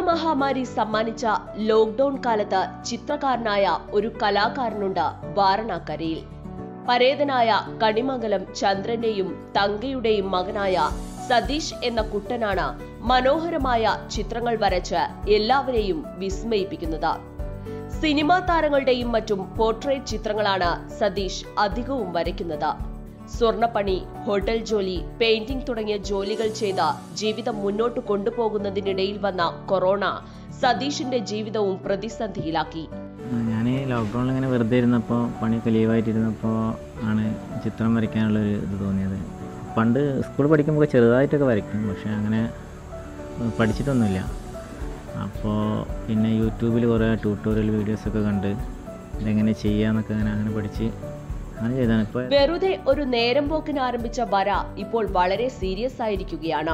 മഹാമാരി സമ്മാനിച്ച ലോക്ക്ഡൌൺ കാലത്ത് ചിത്രകാരനായ ഒരു കലാകാരനുണ്ട് വാരണാക്കരയിൽ പരേതനായ കണിമംഗലം ചന്ദ്രന്റെയും തങ്കയുടെയും മകനായ സതീഷ് എന്ന കുട്ടനാണ് മനോഹരമായ ചിത്രങ്ങൾ വരച്ച് എല്ലാവരെയും വിസ്മയിപ്പിക്കുന്നത് സിനിമാ താരങ്ങളുടെയും മറ്റും പോർട്രേറ്റ് ചിത്രങ്ങളാണ് സതീഷ് അധികവും വരയ്ക്കുന്നത് സ്വർണ്ണപ്പണി ഹോട്ടൽ ജോലി പെയിന്റിംഗ് തുടങ്ങിയ ജോലികൾ ചെയ്ത ജീവിതം മുന്നോട്ട് കൊണ്ടുപോകുന്നതിനിടയിൽ വന്ന കൊറോണ സതീഷിന്റെ ജീവിതവും പ്രതിസന്ധിയിലാക്കി ഞാൻ ലോക്ക്ഡൗണിൽ ഇങ്ങനെ വെറുതെ ഇരുന്നപ്പോൾ പണിയൊക്കെ ലീവായിട്ടിരുന്നപ്പോൾ ആണ് ചിത്രം വരയ്ക്കാനുള്ളൊരു ഇത് തോന്നിയത് പണ്ട് സ്കൂൾ പഠിക്കുമ്പോൾ ചെറുതായിട്ടൊക്കെ വരയ്ക്കും പക്ഷേ അങ്ങനെ ഏഹ്, പഠിച്ചിട്ടൊന്നുമില്ല അപ്പോൾ പിന്നെ യൂട്യൂബിൽ കുറേ ട്യൂട്ടോറിയൽ വീഡിയോസൊക്കെ കണ്ട് ഇതെങ്ങനെ ചെയ്യാന്നൊക്കെ അങ്ങനെ അങ്ങനെ പഠിച്ച് അങ്ങനെ ചെയ്താണ് ഇപ്പോൾ വെറുതെ ഒരു നേരം പോക്കിന് ആരംഭിച്ച വര ഇപ്പോൾ വളരെ സീരിയസ് ആയിരിക്കുകയാണ്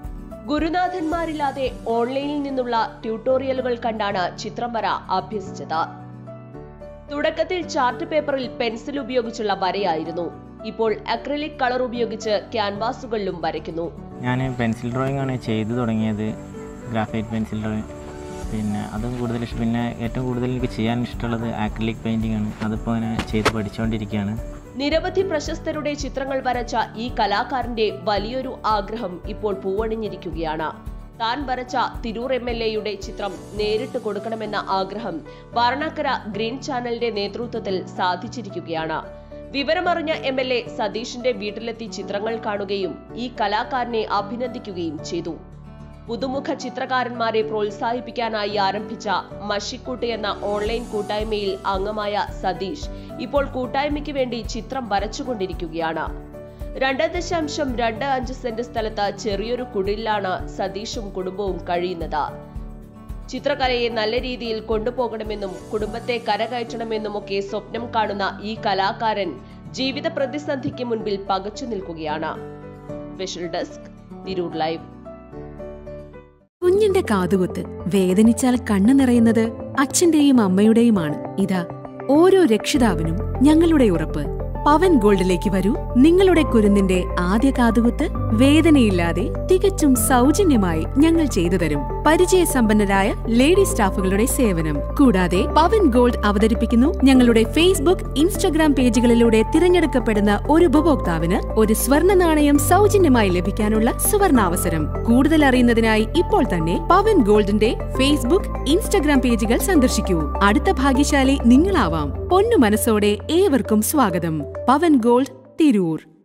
ഗുരുനാഥന്മാരില്ലാതെ ഓൺലൈനിൽ നിന്നുള്ള ട്യൂട്ടോറിയലുകൾ കണ്ടാണ് ചിത്രം വര അഭ്യസിച്ചത് തുടക്കത്തിൽ ചാർട്ട് പേപ്പറിൽ പെൻസിൽ ഉപയോഗിച്ചുള്ള വരയായിരുന്നു ഇപ്പോൾ അക്രിലിക് കളർ ഉപയോഗിച്ച് ക്യാൻവാസുകളിലും വരയ്ക്കുന്നു ഞാൻ പെൻസിൽ ഡ്രോയിങ് ആണ് ചെയ്തു തുടങ്ങിയത് ഗ്രാഫൈറ്റ് പെൻസിൽ ഡ്രോയിങ് പിന്നെ അതും കൂടുതൽ ഇഷ്ടം പിന്നെ ഏറ്റവും കൂടുതൽ എനിക്ക് ചെയ്യാൻ ഇഷ്ടമുള്ളത് ആക്രിലിക് പെയിൻറ്റിംഗ് ആണ് അതിപ്പോൾ അങ്ങനെ ചെയ്ത് പഠിച്ചുകൊണ്ടിരിക്കുകയാണ് നിരവധി പ്രശസ്തരുടെ ചിത്രങ്ങൾ വരച്ച ഈ കലാകാരന്റെ വലിയൊരു ആഗ്രഹം ഇപ്പോൾ പൂവണിഞ്ഞിരിക്കുകയാണ് താൻ വരച്ച തിരൂർ എം എൽ എയുടെ ചിത്രം നേരിട്ട് കൊടുക്കണമെന്ന ആഗ്രഹം വാരണാക്കര ഗ്രീൻ ചാനലിന്റെ നേതൃത്വത്തിൽ സാധിച്ചിരിക്കുകയാണ് വിവരമറിഞ്ഞ എം എൽ എ സതീഷിന്റെ വീട്ടിലെത്തി ചിത്രങ്ങൾ കാണുകയും ഈ കലാകാരനെ അഭിനന്ദിക്കുകയും ചെയ്തു പുതുമുഖ ചിത്രകാരന്മാരെ പ്രോത്സാഹിപ്പിക്കാനായി ആരംഭിച്ച മഷിക്കൂട്ട് എന്ന ഓൺലൈൻ കൂട്ടായ്മയിൽ അംഗമായ സതീഷ് ഇപ്പോൾ കൂട്ടായ്മയ്ക്ക് വേണ്ടി ചിത്രം വരച്ചുകൊണ്ടിരിക്കുകയാണ് രണ്ട് ദശാംശം രണ്ട് അഞ്ച് സെന്റ് സ്ഥലത്ത് ചെറിയൊരു കുടിലാണ് സതീഷും കുടുംബവും കഴിയുന്നത് ചിത്രകലയെ നല്ല രീതിയിൽ കൊണ്ടുപോകണമെന്നും കുടുംബത്തെ കരകയറ്റണമെന്നുമൊക്കെ സ്വപ്നം കാണുന്ന ഈ കലാകാരൻ ജീവിത പ്രതിസന്ധിക്ക് മുൻപിൽ പകച്ചു നിൽക്കുകയാണ് വിഷ്വൽ ഡെസ്ക് തിരൂർ ലൈവ് കുഞ്ഞിന്റെ കാതുകുത്ത് വേദനിച്ചാൽ കണ്ണു നിറയുന്നത് അച്ഛന്റെയും അമ്മയുടെയുമാണ് ഇതാ ഓരോ രക്ഷിതാവിനും ഞങ്ങളുടെ ഉറപ്പ് പവൻ ഗോൾഡിലേക്ക് വരൂ നിങ്ങളുടെ കുരുന്നിന്റെ ആദ്യ കാതുകുത്ത് വേദനയില്ലാതെ തികച്ചും സൗജന്യമായി ഞങ്ങൾ ചെയ്തു തരും പരിചയസമ്പന്നരായ ലേഡി സ്റ്റാഫുകളുടെ സേവനം കൂടാതെ പവൻ ഗോൾഡ് അവതരിപ്പിക്കുന്നു ഞങ്ങളുടെ ഫേസ്ബുക്ക് ഇൻസ്റ്റഗ്രാം പേജുകളിലൂടെ തിരഞ്ഞെടുക്കപ്പെടുന്ന ഒരു ഉപഭോക്താവിന് ഒരു സ്വർണ്ണ നാണയം സൗജന്യമായി ലഭിക്കാനുള്ള സുവർണാവസരം കൂടുതൽ അറിയുന്നതിനായി ഇപ്പോൾ തന്നെ പവൻ ഗോൾഡിന്റെ ഫേസ്ബുക്ക് ഇൻസ്റ്റഗ്രാം പേജുകൾ സന്ദർശിക്കൂ അടുത്ത ഭാഗ്യശാലി നിങ്ങളാവാം പൊന്നു മനസ്സോടെ ഏവർക്കും സ്വാഗതം പവൻ ഗോൾഡ് തിരൂർ